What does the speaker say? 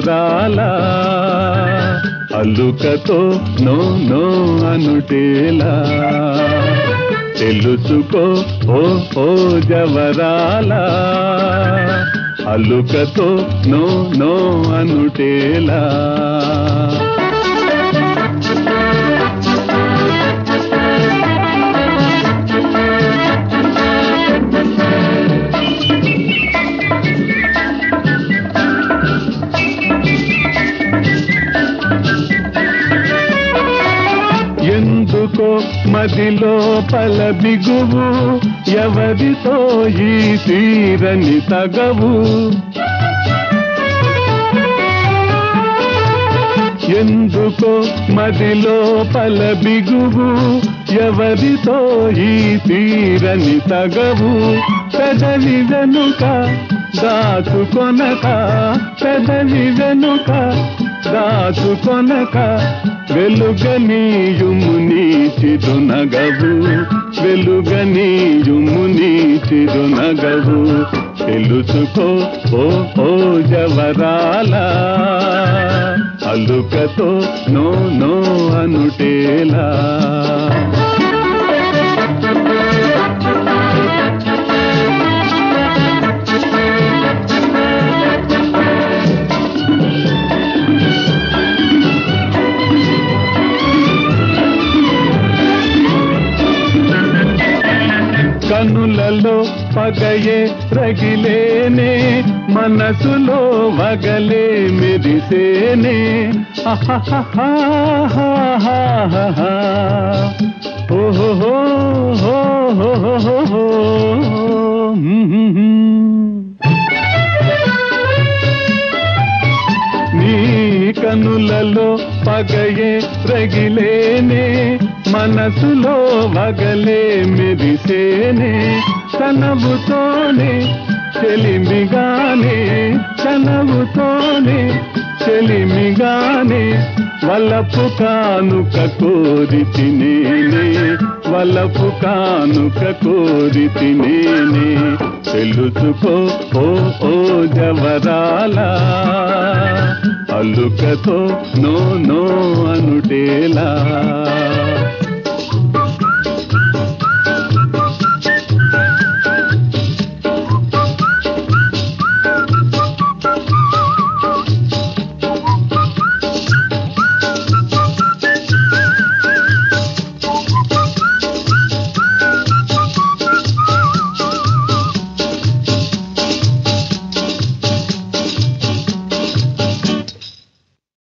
జవరాల అల్లుకతో no no అనుటేలా తెలుసుకో ఓ ఓ జవరాల అల్లుకతో no no అనుటేలా ఎందుకో మదిలో పల బిగువు ఎవరితో ఈ తీరని తగవు ఎందుకో మదిలో పల బిగువు ఎవరితో ఈ తీరని తగవు పెదవి వెనుక దాచుకొనక పెదవి వెనుక దాచుకొనక వెలుగనీయుము నీ చిరునగవు వెలుగనీయుము నీ చిరునగవు తెలుసుకో ఓ ఓ జవరాల అలుకతో నో నో అనుటేలా కనులలో పగయే రగిలేనే మనసులో వగలే మెరిసేనే అహహహహహహహ. ఓహోహో, హోహోహోహో. మ్మ్. నీ కనులలో పగయే రగిలేనే మనసులో వగలే మెరిసేనే కనవుతోనే చెలిమిగానే కనవుతోనే చెలిమిగానే వలపు కానుక కోరి తినేనే వలపు కానుక కోరి తినేనే తెలుసుకో ఓ ఓ జవరాల అల్లుకతో నో నో అనుటేలా